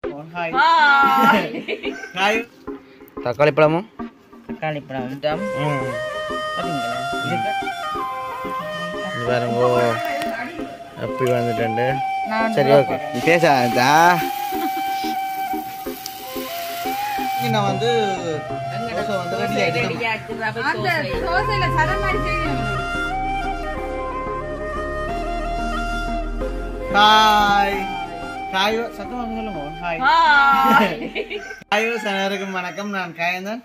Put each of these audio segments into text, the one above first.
Hi hi hi தக்காளி பழமும் தக்காளி பழம் விட்டோம் ம் பார்த்தீங்களா இதுக்கு இது பாருங்கோ அப்படி வந்துட்டு சரி ஓகே நீ பேசாதா நான் வந்து தோசை வந்து ரெடி ஆகிட்டு ஹாய் ஹாய் சத்தமாக சொல்லுங்க ஹாய் ஹாய் சனருக்கும் வணக்கம் நான் காயந்தன்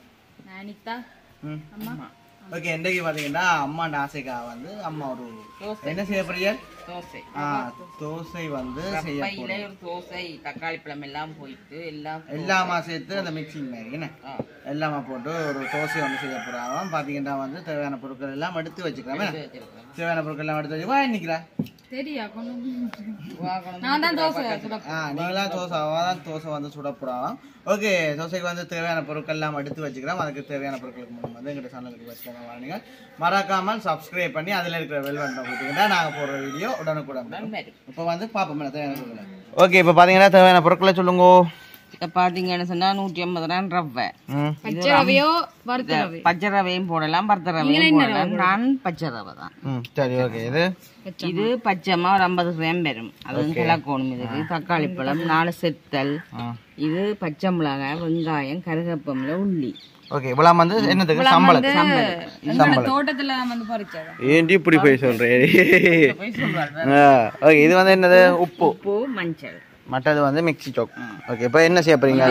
ம் ஓகே இன்றைக்கு பார்த்தீங்கன்னா அம்மாண்ட ஆசைக்காக வந்து அம்மா ஒரு என்ன செய்ய போறீங்க தோசை ஆ தோசை வந்து செய்ய பையில போறோம் ஒரு தோசை தக்காளி பழம் எல்லாம் போயிட்டு எல்லாம் எல்லாமா சேர்த்து அந்த மிக்சிங் மாதிரி என்ன ஆ. எல்லாமா போட்டு ஒரு தோசை வந்து செய்ய போறாங்க பார்த்தீங்கன்னா வந்து தேவையான பொருட்கள் எல்லாம் எடுத்து வச்சுக்கிறோம் என்ன? வச்சிருக்கேன். தேவையான பொருட்கள் எல்லாம் எடுத்து வச்சு வா நிக்கிறா வாங்கணும். ஆ நீங்களா தோசை தான் தோசை வந்து சுட போறாங்க ஓகே தோசைக்கு வந்து தேவையான பொருட்கள் எல்லாம் எடுத்து வச்சுக்கிறோம் அதுக்கு தேவையான பொருட்களுக்கு முன்னாடி வந்து எங்கிட்ட சேனலுக்கு வச்சுக்கோங்க வாங்க மறக்காமல் சப்ஸ்கிரைப் பண்ணி அதில் இருக்கிற வெல் பட்டன் கொடுத்தீங்கன்னா நாங்கள் போடுற வீடியோ உடனுக்குடன் வரும். மாதிரி. இப்போ வந்து பார்ப்போம் தேவையான பொருட்களை ஓகே இப்போ பார்த்தீங்கன்னா தேவையான பொருட்களை சொல்லுங்க இதை பார்த்தீங்கன்னு சொன்னா நூற்றி ஐம்பது ரூபாய் ரவை ம் பச்சை ரவையோ பச்சை ரவையும் போடலாம் பருத்த ரவையும் போடலாம் நான் பச்சை ரவை தான் ம் சரி ஓகே இது இது பச்சைமா ஒரு ஐம்பது கிராம் வரும் அது கிழக்கோணும் இதுக்கு தக்காளி பழம் நாலு செத்தல் ஆ இது பச்சை மிளகாய் வெங்காயம் கருகப்பமில் உள்ளி ஓகே இவ்வளோ வந்து என்னதுக்கு சம்பளம் சம்பளம் சம்பளம் ஏன்டி இப்படி போய் சொல்றேன் போய் சொல்றாரு ஓகே இது வந்து என்னது உப்பு உப்பு மஞ்சள் மற்றது வந்து மிக்ஸி சோக் ஓகே இப்போ என்ன செய்ய போறீங்க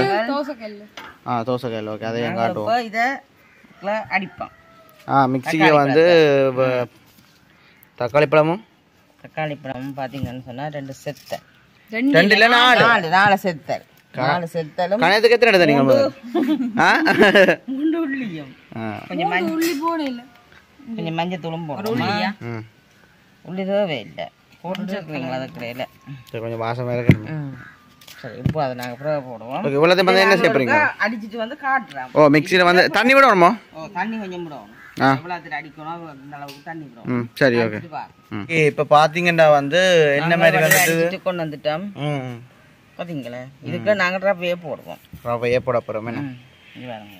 ஆ தோசைக்கல் ஓகே அதை எங்க காட்டுவோம் இப்போ இதை அடிப்போம் ஆ மிக்ஸிக்கு வந்து வ- தக்காளி பழமும் தக்காளி பழம் பார்த்தீங்கன்னு சொன்னா ரெண்டு செத்தல் ரெண்டு இல்லை நாலு நாலு நாலு செத்தல் நாலு செத்தலும் கணத்துக்கு எத்தனை எடுத்த நீங்க முதல்ல? ஆ மூன்று உள்ளியும் ஆ. கொஞ்சம் மஞ்சள் கொஞ்சம் மஞ்சள் தூளும் போடணுமா ம் உள்ளி தேவை இல்லை போட்டுருக்கீங்களா அது கடையில் சரி கொஞ்சம் வாசமாக இருக்கணும் ம் சரி இப்போ அதை நாங்கள் பிறகு போடுவோம் ஓகே இவ்வளோத்தையும் வந்து என்ன செய்ய போறீங்க அடிச்சிட்டு வந்து காட்டுறோம் ஓ மிக்ஸியில் வந்து தண்ணி விடணுமோ ஓ தண்ணி கொஞ்சம் விடணும் ஆ. எவ்வளோத்துல அடிக்கணும் இந்த அளவுக்கு தண்ணி விடணும் ம் சரி ஓகே அடிச்சிட்டு வா. இப்போ பார்த்தீங்கன்னா வந்து என்ன மாதிரி நாங்க வந்துட்டு அடிச்சிட்டு கொண்டு வந்துட்டோம் ம் பார்த்தீங்களா இதுக்குள்ள நாங்கள் ரவையே போடுவோம் ரவையே போட போகிறோம் என்ன ம் இது பாருங்க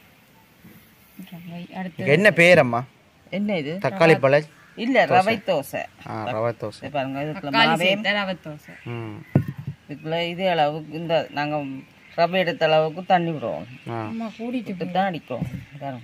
இங்க என்ன பேர் அம்மா என்ன இது தக்காளி பழ இல்ல ரவை தோசை ஆ ரவை தோசை இது பாருங்க இதுக்குள்ள மாவே ம் இதுக்குள்ள இதே அளவுக்கு இந்த நாங்க ரவை எடுத்த அளவுக்கு தண்ணி விடுவோம் ஆ விட்டு தான் அடிக்கிறோம் பாருங்க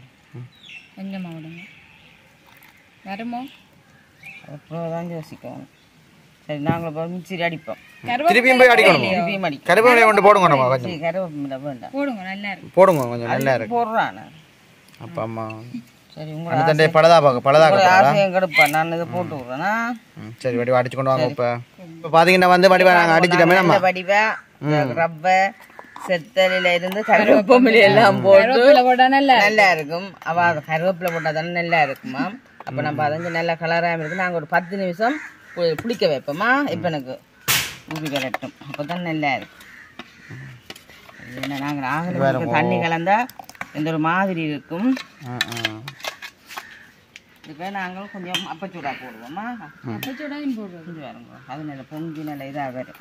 அப்புறம் தான் யோசிக்கணும் சரி நாங்கள் இப்போ மிக்சியில் அடிப்போம் திருப்பியும் போய் அடிக்கணும் திருப்பியும் அடிக்கும் கருவேப்பிலை கொண்டு போடுங்க நம்ம கொஞ்சம் சரி கருவேப்பிலை வேண்டாம் போடுங்க கொஞ்சம் நல்லா இருக்கு போடுறான் அப்பா அம்மா சரி உங்களோட அந்த தண்டை பழதா பார்க்க பழதா உங்களோட ஆசையும் கெடுப்பேன் நான் இதை போட்டு விட்றேன்னா ம், சரி வடிவா அடிச்சு கொண்டு வாங்க இப்போ இப்போ பார்த்தீங்கன்னா வந்து வடிவா நாங்கள் அடிச்சிட்டோமே நம்ம வடிவ ரவை செத்தலில இருந்து கருவேப்பிலை எல்லாம் போட்டு நல்லா இருக்கும் அவ அது கருவேப்பிலை போட்டா தானே நல்லா இருக்குமா அப்ப நம்ம அதை வந்து நல்லா கலராக இருக்கு நாங்க ஒரு பத்து நிமிஷம் பு- புளிக்க வைப்போமா இப்ப எனக்கு ஊறி வரட்டும் அப்பதான் நல்லா இருக்கும் என்ன நாங்கள் ஆகணும் தண்ணி கலந்தா இந்த ஒரு மாதிரி இருக்கும் ஆ ஆ இதுக்கு நாங்கள் கொஞ்சம் அப்பச்சூடா போடுவோமா கொஞ்சம் வருங்க அது நல்ல பொங்கி நல்ல இதாக வரும்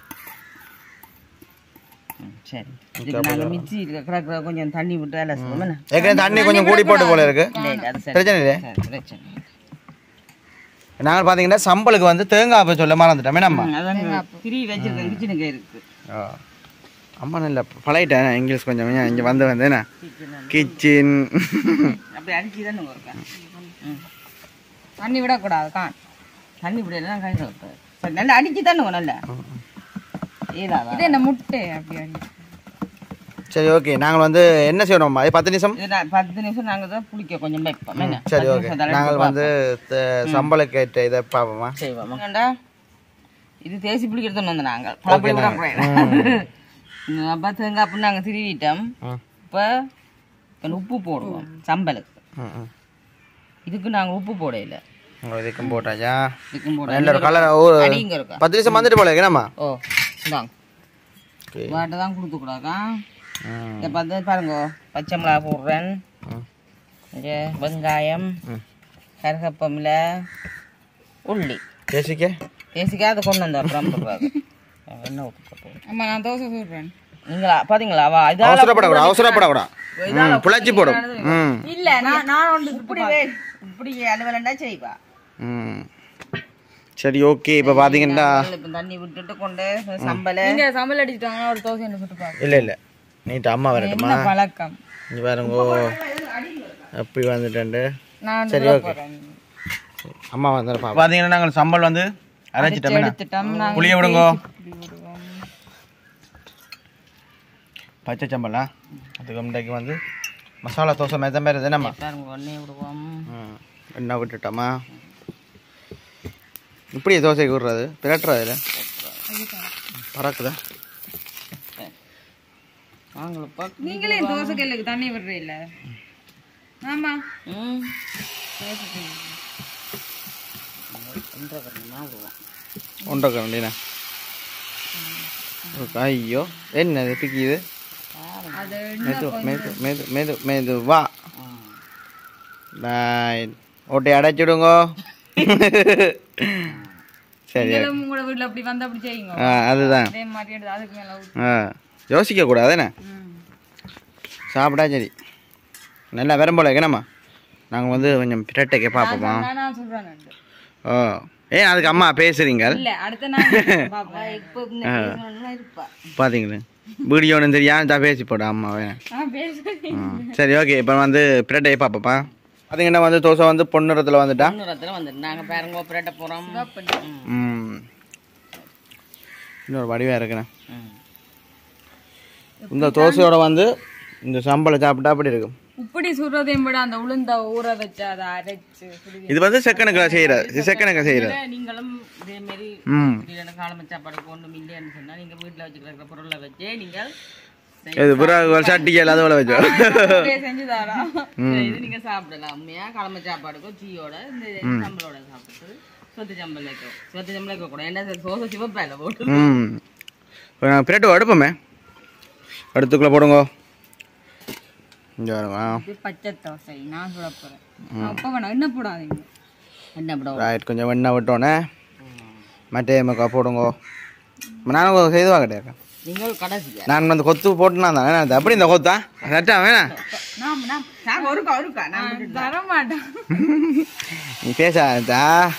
ம், சரி இதுக்கு நாங்கள் மிக்சி கிடக்கிற கொஞ்சம் தண்ணி விட்டு அதில் சொல்லுவோம் என்ன? ஏற்கனவே தண்ணி கொஞ்சம் கூடி போட்டு போல இருக்கு இல்லை இல்லை அது சரி பிரச்சனை இல்லை சரி, பிரச்சனை இல்லை. நாங்கள் பார்த்தீங்கன்னா சம்பளுக்கு வந்து தேங்காய் அப்ப சொல்ல மறந்துட்டோமே நம்ம ம், அதான் திரி வச்சிருக்கேன் கிச்சனுக்கு இருக்கு ஆ. அம்மா நல்ல பழகிட்டேன் இங்கிலீஷ் கொஞ்சம் கொஞ்சம் இங்கே வந்து வந்து என்ன கிச்சன் அப்படி அடிச்சு தானே இருக்கேன் ம் தண்ணி விடக்கூடாது கான் தண்ணி விடலாம் கை வைப்பேன் சரி நல்லா அடிச்சு தானே நல்லா ஏதாவா இது என்ன முட்டை அப்படி சரி ஓகே நாங்கள் வந்து என்ன செய்யணும்மா இது பத்து நிமிஷம் நான் பத்து நிமிஷம் நாங்கள் தான் புளிக்க கொஞ்சம் வைப்போம் என்ன சரி பத்து ஓகே நிமிஷம் தள்ளி நாங்கள் வந்து த- சம்பளம் கேட்ட இதை பார்ப்போமா செய்வோம் ஏண்டா இது தேசி புளிக்கிறது வந்து நாங்கள் பழப்படி விட அப்போ தேங்காய் அப்போ நாங்கள் திருவிட்டோம் ம் இப்போ இப்போ உப்பு போடுவோம் சம்பலுக்கு ம் ம் இதுக்கு நாங்கள் உப்பு போடையில உங்க இதுக்கும் போட்டாச்சா இதுக்கும் போட நல்ல ஒரு கலர் ஓ அடிங்க இருக்கா பத்து நிமிஷம் வந்துட்டு போல என்னம்மா ஓ இந்தாங்க ஓகே வாட்டை தான் கொடுத்துக்கூடாக்கா ம் இதை பார்த்து பாருங்க பச்சை மிளகா போடுறேன் ம் இங்கே வெங்காயம் ம் கருகப்பமில் உள்ளி பேசிக்க பேசிக்காக அதை கொண்டு வந்தோம் அப்புறம் போடுறாரு என்ன ஊத்து போட்டு அம்மா நான் தோசை சுடுறேன் நீங்களா பாத்தீங்களா அவ இதால அவசரப்படக்கூடாது அவசரப்படக்கூடாது ம் புழைச்சி போடும் ம் இல்ல நான் நான் ஒன்று இப்படி வே- இப்படி அலுவலண்டா செய்வா ம் சரி ஓகே இப்போ பார்த்தீங்கன்னா இப்ப தண்ணி விட்டுட்டு கொண்டு சம்பல நீங்க சம்பல் அடிச்சிட்டாங்கன்னா ஒரு தோசை என்ன சுட்டு பாருங்க இல்லை இல்லை நீட்டு அம்மா வரட்டுமா என்ன பழக்கம் இங்கே பாருங்கோ அப்படி வந்துட்டு நான் சரி சுட ஓகே போறேன். அம்மா வந்து பார்த்தீங்கன்னா நாங்கள் சம்பல் வந்து அரைச்சிட்டோம் எடுத்துட்டோம் நாங்க புளிய விடுங்கோ இப்படி விடுவோம். பச்சை சம்பலா அதுக்கு முன்னாடி வந்து மசாலா தோசை மேத மாதிரி தானேம்மா பாருங்க ஒன்னே விடுவோம் ம் என்ன விட்டுட்டோமா இப்படி தோசைக்கு விடுறது பிரட்டுறது இல்லை பறக்குதா வாங்கலப்பா நீங்களே தோசை கல்லுக்கு தண்ணி விடுற இல்ல ஆமா ம் ஒன்றரை கரண்டினா விடுவோம் ஒன்றரை கரண்டினா ஐயோ என்னது பிக்கிது அது மெது மெது மெது மெது மெது வா நான் ஓட்டை அடைச்சிடுங்கோ சரி நீங்களும் உங்களோட வீட்டுல அப்படி வந்து அப்படி செய்யுங்க ஆ அதுதான் அதே மாதிரி எடுத்து அதுக்கு மேல ஊத்து. ஆ யோசிக்க கூடாது என்ன ம். சாப்பிட்டா சரி நல்லா விரும்பல என்னம்மா நாங்கள் வந்து கொஞ்சம் பிரட்டைக்கு பார்ப்போமா நான் நான் சொல்றேன் நண்டு. ஓ ஏன் அதுக்கு அம்மா பேசுறீங்க இல்ல அடுத்த நாள் பாப்பேன் இப்போ இந்த பேசணும்னா இருப்பா பார்த்தீங்களே வீடியோன்னு தெரியாம தான் பேசி போட அம்மா வேணாம் ஆ பேசுறேன் ம். சரி ஓகே இப்போ வந்து பிரட்டையை பார்ப்போப்பா பார்த்தீங்கன்னா வந்து தோசை வந்து பொன்னிறத்தில் வந்துட்டா முன்னூறத்துல வந்துட்டு நாங்க பாருங்க பிரட்ட போறோம் ம் இன்னொரு வடிவாக இருக்குண்ணே இந்த தோசையோட வந்து இந்த சம்பளை சாப்பிட்டா அப்படி இருக்கும் இப்படி சுடுறதையும் விட அந்த உளுந்த ஊற வச்சு அதை அரைச்சு சுடுவி இது வந்து செகண்டுக்கு செய்கிறது இது செகண்டுக்கு செய்கிறது நீங்களும் இதே மாதிரி ம் திடீர்னு காலமை சாப்பாடு ஒன்றும் இல்லைன்னு சொன்னா நீங்க வீட்டுல வச்சுக்கிற பொருளை வச்சே நீங்கள் இது பிறகு ஒரு சட்டிக்கு எல்லாத்தையும் உள்ள வச்சோம் அப்படியே செஞ்சு தாரா இது நீங்க சாப்பிடலாம் உண்மையா காலமை சாப்பாடுக்கும் டீயோட இந்த சம்பளோட சாப்பிட்டு சொத்து சம்பல் வைக்கும் சொத்து சம்பளம் வைக்க கூட என்ன சோசை சிவப்பாயில போட்டு ம் இப்போ நான் பிரெட்டு அடுப்போமே அடுத்துக்குள்ளே போடுங்க இங்கே வருங்க இது பச்சை தோசை நான் சுட போறேன் நான் உப்ப வேணாம் என்ன போடாதீங்க என்ன படம் ரைட் கொஞ்சம் வெண்ணெய் விட்டோன்னே மட்டே மக்கா போடுங்க நானும் செய்து வாங்கிட்டேன் நீங்கள் கடைசியா நான் வந்து கொத்து போட்டுனா தானே அது அப்படி இந்த கொத்தா கரெக்டா வேணா நாம் நாம் நாங்கள் ஒருக்கா ஒருக்கா நான் தர மாட்டேன் நீ பேசாதா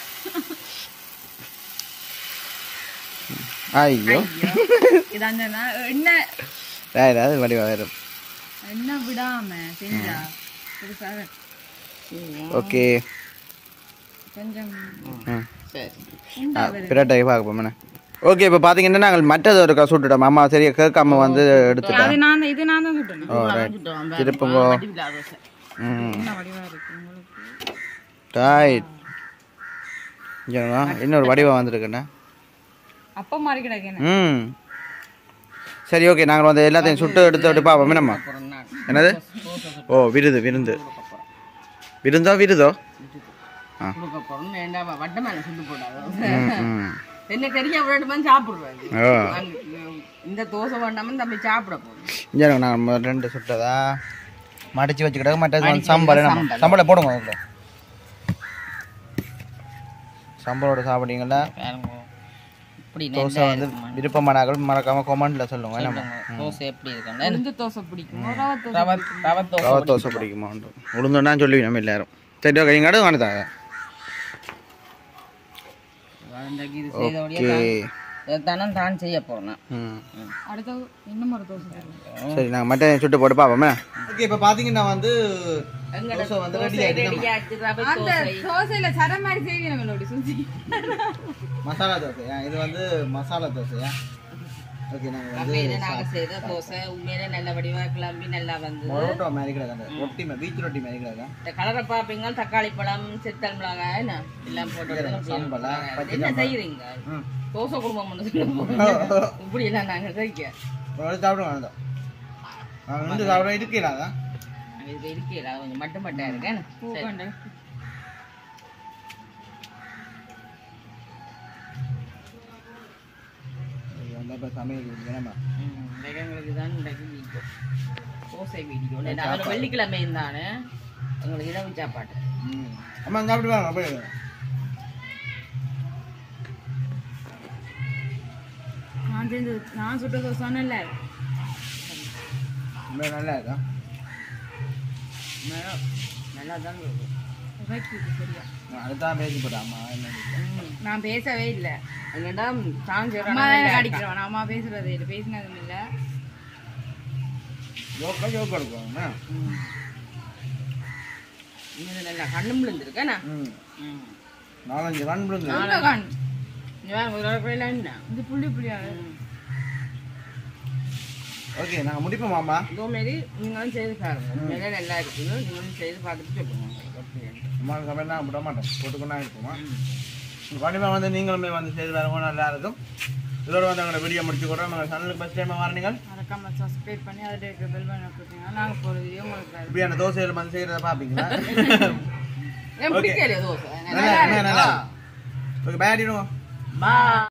ஐயோ இது அந்த நான் என்ன வேறு அது வடிவா வேறு என்ன விடாம செஞ்சா பெருசாக ஓகே கொஞ்சம் ம் சரி பிரட்டை பார்க்க போமே ஓகே இப்போ பார்த்தீங்கன்னா நாங்கள் மற்றது ஒரு சுட்டுட்டோம் அம்மா சரியா கேட்காம வந்து எடுத்துட்டோம் அது நான் இது நான் தான் சுட்டணும் ஓ ரைட் திருப்புங்கோ தோசை ம் என்ன வடிவா இருக்கு உங்களுக்கு ரைட் இங்கே இன்னொரு வடிவம் வந்திருக்குண்ணே அப்ப மாறி கிடக்கு ம் சரி ஓகே நாங்கள் வந்து எல்லாத்தையும் சுட்டு எடுத்து விட்டு பார்ப்போமே நம்ம என்னது ஓ விருது விருந்து விருந்தோ விருதோ ஆ கொடுக்க போறோம் வேண்டாம் வட்ட மேல சுட்டு போடாது ம், ம் என்ன கறியா விடட்டுமா சாப்பிடுறாரு ஓ இந்த தோசை வேண்டாம தம்பி சாப்பிட போறோம் இங்கே நாங்கள் ரெண்டு சுட்டதா மடிச்சு வச்சுக்கிட்டோம் மற்றது வந்து சாம்பார் நம்ம சாம்பாரில் போடுங்க அதில் சாம்பாரோட சாப்பிட்டீங்களா பாருங்க இப்படி தோசை வந்து விருப்பமானாக்கள் மறக்காம கொமெண்ட்ல சொல்லுங்க நம்ம தோசை எப்படி இருக்குன்னு உளுந்து தோசை பிடிக்கும் ரவை தோசை ரவை ரவை தோசை ரவை தோசை பிடிக்குமா உளுந்தோன்னா சொல்லி நம்ம எல்லாரும் சரி ஓகே நீங்கள் அடுத்து வாங்கிட்டாங்க இன்றைக்கு இது செய்தபடியே ஓகே தானே தான் செய்ய போறேன் ம் அடுத்த இன்னும் ஒரு தோசை போடுங்க. சரி நாங்கள் மட்டும் சுட்டு போட்டு பார்ப்போமே ஓகே இப்போ பார்த்தீங்கன்னா வந்து தோசை வந்து ரெடி அந்த தோசையில சர மாதிரி செய்வீங்க நம்மளோட சுத்தி மசாலா தோசையா இது வந்து மசாலா தோசையா ஓகே நாங்கள் வந்து இது நாங்க செய்த தோசை உண்மையிலே நல்ல வடிவா கிளம்பி நல்லா வந்து மொரோட்டோ மாதிரி கிடக்கு ரொட்டி மா- பீச் ரொட்டி மாதிரி கிடக்கு இந்த கலரை பார்ப்பீங்க தக்காளி பழம் சித்தல் மிளகாய் என்ன எல்லாம் போட்டு சாம்பலா, பச்சை என்ன செய்யறீங்க ம் தோசை குடும்பம் ஒன்று சொல்ல போறோம். இப்படி எல்லாம் நாங்க செய்ய ஒரு சாப்பிடுவோம் வேண்டாம் நாங்கள் வந்து சாப்பிட இருக்கலாம் அதான் நாங்க இது இருக்கல கொஞ்சம் மட்டும் மட்டும் இருக்கேன் சரி. பூக்கொண்டை. இது வந்து இப்போ சமையல் வேணாமா ம், இன்றைக்கு எங்களுக்கு தான் இன்றைக்கு வீடியோ தோசை வீடியோ அதில் வெள்ளிக்கிழமை இருந்தானே எங்களுக்கு இரவு சாப்பாடு ம் அம்மா சாப்பிட்டு வாங்க அப்படியே இது இந்த நான் சுட்ட தோசை நல்லா இருக்கு ரொம்ப நல்லா இருக்கா நல்லா நல்லா தான் இருக்கும் வைக்குது சரியா அதுதான் பேசி போட்டாமா என்ன நான் பேசவே இல்லை என்னடா சாஞ்சி அம்மா தான் அடிக்கிறவன் அம்மா பேசுறது இல்லை பேசினதும் இல்லை யோக்கா யோக்கா எடுக்கணும் இது நல்லா கண்ணு விழுந்துருக்கேண்ணா ம் ம் நாலஞ்சு கண் விழுந்து எங்க கண்? இவன் ஒரு குறையில என்ன இது புள்ளி புள்ளியா ஓகே நாங்கள் முடிப்போமாம்மா இதோ மாரி நீங்களும் செய்து பாருங்க உண்மையிலே நல்லா இருக்குது நீங்களும் செய்து பார்த்துட்டு சொல்லுங்க எப்படின்னு. அம்மா கமெண்ட் நாங்கள் விட மாட்டோம் போட்டுக்கொண்டா இருப்போமா கண்டிப்பாக வந்து நீங்களுமே வந்து செய்து வரவங்க நல்லா இருக்கும் இதோட வந்து எங்களோட வீடியோ முடிச்சு கூட நம்ம சேனலுக்கு ஃபஸ்ட் டைம் வரீங்க மறக்காம சப்ஸ்கிரைப் பண்ணி அதில் இருக்க பெல் பண்ண கொடுத்தீங்கன்னா நாங்கள் போகிற வீடியோ உங்களுக்கு வரும். இப்படி அந்த தோசையில் வந்து செய்கிறத பார்ப்பீங்களா ஏன் பிடிக்கலையா தோசை நல்லா நல்லா நல்லா ஓகே பேடிடுவோம் பா